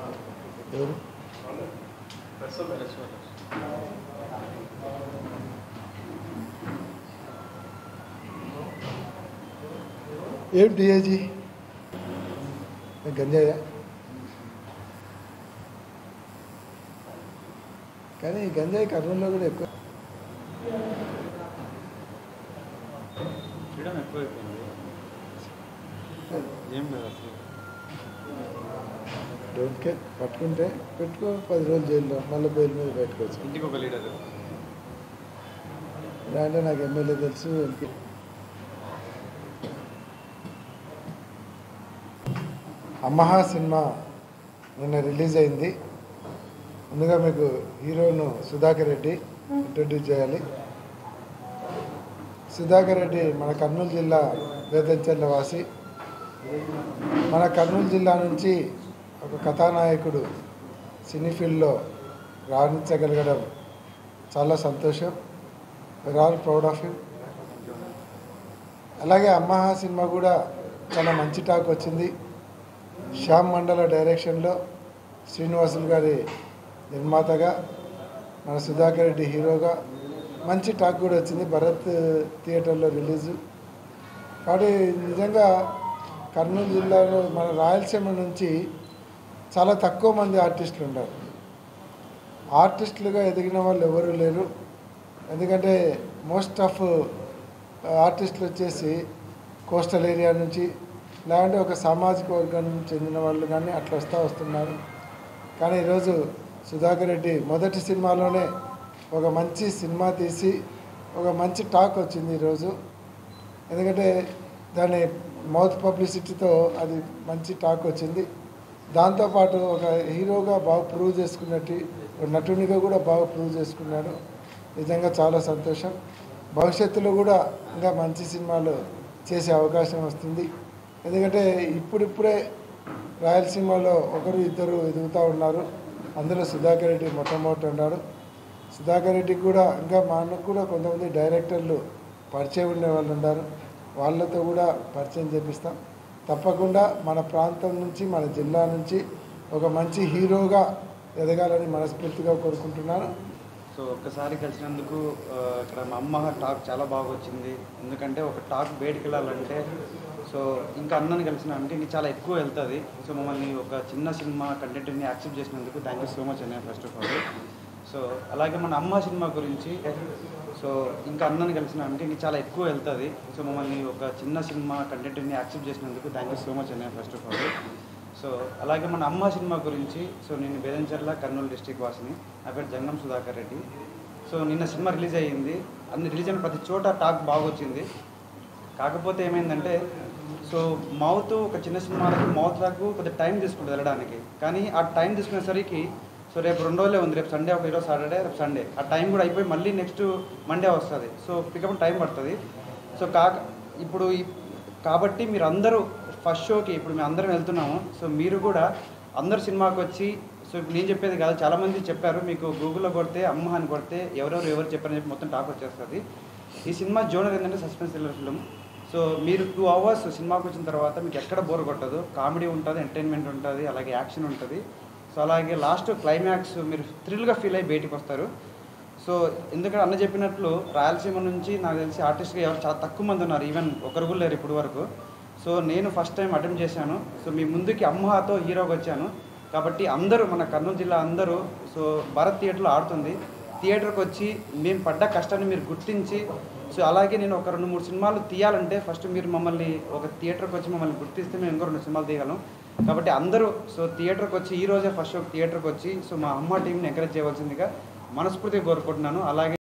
ఎవరు ఏం డిఐజీ గంజాయా కానీ ఈ గంజాయి కర్నూలులో కూడా ఎక్కువ ఫ్రీడమ్ ఎక్కువైపోయింది ఏం లేదు అసలు డోంట్ కేర్ పట్టుకుంటే పెట్టుకో పది రోజులు జైల్లో మళ్ళీ బెయిల్ మీద బయటకు వచ్చి ఇంటికి ఒక లీడర్ అంటే నాకు ఎమ్మెల్యే తెలుసు ఎంపీ అమ్మహా సినిమా నిన్న రిలీజ్ అయింది ముందుగా మీకు హీరోను సుధాకర్ రెడ్డి ఇంట్రడ్యూస్ చేయాలి సుధాకర్ రెడ్డి మన కర్నూలు జిల్లా వేదంచెర్ల వాసి మన కర్నూలు జిల్లా నుంచి ఒక కథానాయకుడు సినీ ఫీల్డ్లో రాణించగలగడం చాలా సంతోషం we are all proud of him అలాగే అమ్మహా సినిమా కూడా చాలా మంచి టాక్ వచ్చింది శ్యామ్ మండల డైరెక్షన్లో శ్రీనివాసులు గారి నిర్మాతగా మన సుధాకర్ రెడ్డి హీరోగా మంచి టాక్ కూడా వచ్చింది భరత్ థియేటర్లో రిలీజు కాబట్టి నిజంగా కర్నూలు జిల్లాలో మన రాయలసీమ నుంచి చాలా తక్కువ మంది ఆర్టిస్టులు ఉన్నారు ఆర్టిస్టులుగా ఎదిగిన వాళ్ళు ఎవరు లేరు ఎందుకంటే మోస్ట్ ఆఫ్ ఆర్టిస్టులు వచ్చేసి కోస్టల్ ఏరియా నుంచి లేదంటే ఒక సామాజిక వర్గం చెందిన వాళ్ళు కానీ అట్లా వస్తూ వస్తున్నారు కానీ ఈరోజు సుధాకర్ రెడ్డి మొదటి సినిమాలోనే ఒక మంచి సినిమా తీసి ఒక మంచి టాక్ వచ్చింది ఈరోజు ఎందుకంటే దాని మౌత్ పబ్లిసిటీతో అది మంచి టాక్ వచ్చింది దాంతోపాటు ఒక హీరోగా బాగా ప్రూవ్ చేసుకున్నట్టు ఒక నటునిగా కూడా బాగా ప్రూవ్ చేసుకున్నాడు నిజంగా చాలా సంతోషం భవిష్యత్తులో కూడా ఇంకా మంచి సినిమాలు చేసే అవకాశం వస్తుంది ఎందుకంటే ఇప్పుడిప్పుడే రాయలసీమలో ఒకరు ఇద్దరు ఎదుగుతూ ఉన్నారు అందులో సుధాకర్ రెడ్డి మొట్టమొదటి ఉన్నాడు సుధాకర్ రెడ్డికి కూడా ఇంకా మా అన్నకు కూడా కొంతమంది డైరెక్టర్లు పరిచయం ఉండే వాళ్ళు ఉన్నారు వాళ్ళతో కూడా పరిచయం చేపిస్తాం తప్పకుండా మన ప్రాంతం నుంచి మన జిల్లా నుంచి ఒక మంచి హీరోగా ఎదగాలని మనస్ఫూర్తిగా కోరుకుంటున్నాను సో ఒక్కసారి కలిసినందుకు ఆ, ఇక్కడ మా అమ్మ టాక్ చాలా బాగా వచ్చింది ఎందుకంటే ఒక టాక్ బయటికి వెళ్ళాలంటే సో ఇంకా అన్నని కలిసిన అంటే ఇంక చాలా ఎక్కువ వెళ్తుంది సో మమ్మల్ని ఒక చిన్న సినిమా కంటెంట్ని యాక్సెప్ట్ చేసినందుకు థ్యాంక్ యూ సో మచ్ అన్నయ్య ఫస్ట్ ఆఫ్ ఆల్ సో అలాగే మన అమ్మ సినిమా గురించి సో ఇంకా అన్నని కలిసిన అంటే ఇంక చాలా ఎక్కువ వెళ్తుంది సో మమ్మల్ని ఒక చిన్న సినిమా కంటెంట్ని యాక్సెప్ట్ చేసినందుకు థ్యాంక్ యూ సో మచ్ అన్నయ్య ఫస్ట్ ఆఫ్ ఆల్ సో అలాగే మన అమ్మ సినిమా గురించి సో నేను బేదంచర్ల కర్నూలు డిస్టిక్ వాసిని నా పేరు జంగం సుధాకర్ రెడ్డి సో నిన్న సినిమా రిలీజ్ అయ్యింది అన్ని రిలీజ్ అయిన ప్రతి చోట టాక్ బాగా వచ్చింది కాకపోతే ఏమైందంటే సో మౌత్ ఒక చిన్న సినిమాలకు మౌత్ లాకు కొద్దిగా టైం తీసుకుంటుంది వెళ్ళడానికి కానీ ఆ టైం తీసుకునేసరికి సో రేపు రెండు రోజులే ఉంది రేపు సండే ఒక ఈరోజు సాటర్డే రేపు సండే ఆ టైం కూడా అయిపోయి మళ్ళీ నెక్స్ట్ మండే వస్తుంది సో పికప్ టైం పడుతుంది సో కాక ఇప్పుడు ఈ- కాబట్టి మీరు అందరూ ఫస్ట్ షోకి ఇప్పుడు మేము అందరం వెళ్తున్నాము సో మీరు కూడా అందరు సినిమాకి వచ్చి సో ఇప్పుడు నేను చెప్పేది కాదు చాలామంది చెప్పారు మీకు గూగుల్లో కొడితే అమ్మ అని కొడితే ఎవరెవరు ఎవరు చెప్పారని చెప్పి మొత్తం టాక్ వచ్చేస్తుంది ఈ సినిమా జోనర్ ఏంటంటే సస్పెన్స్ థ్రిల్లర్ ఫిల్మ్ సో మీరు టూ అవర్స్ సినిమాకి వచ్చిన తర్వాత మీకు ఎక్కడ బోర్ కొట్టదు కామెడీ ఉంటుంది ఎంటర్టైన్మెంట్ ఉంటుంది అలాగే యాక్షన్ ఉంటుంది సో అలాగే లాస్ట్ క్లైమాక్స్ మీరు థ్రిల్గా ఫీల్ అయ్యి బయటకు వస్తారు సో ఎందుకంటే అన్న చెప్పినట్లు రాయలసీమ నుంచి నాకు తెలిసి ఆర్టిస్ట్గా ఎవరు చాలా తక్కువ మంది ఉన్నారు ఈవెన్ ఒకరు కూడా లేరు ఇప్పుడు వరకు సో నేను ఫస్ట్ టైం అటెంప్ట్ చేశాను సో మీ ముందుకి అమ్మహాతో హీరోగా వచ్చాను కాబట్టి అందరూ మన కర్నూలు జిల్లా అందరూ సో భారత్ థియేటర్లో ఆడుతుంది థియేటర్కి వచ్చి మేము పడ్డ కష్టాన్ని మీరు గుర్తించి సో అలాగే నేను ఒక రెండు మూడు సినిమాలు తీయాలంటే ఫస్ట్ మీరు మమ్మల్ని ఒక థియేటర్కి వచ్చి మమ్మల్ని గుర్తిస్తే మేము ఇంకో రెండు సినిమాలు తీయగలం కాబట్టి అందరూ సో థియేటర్కి వచ్చి ఈ రోజే ఫస్ట్ థియేటర్కి వచ్చి సో మా అమ్మ టీంని ఎంకరేజ్ చేయవలసిందిగా మనస్ఫూర్తిగా కోరుకుంటున్నాను అలాగే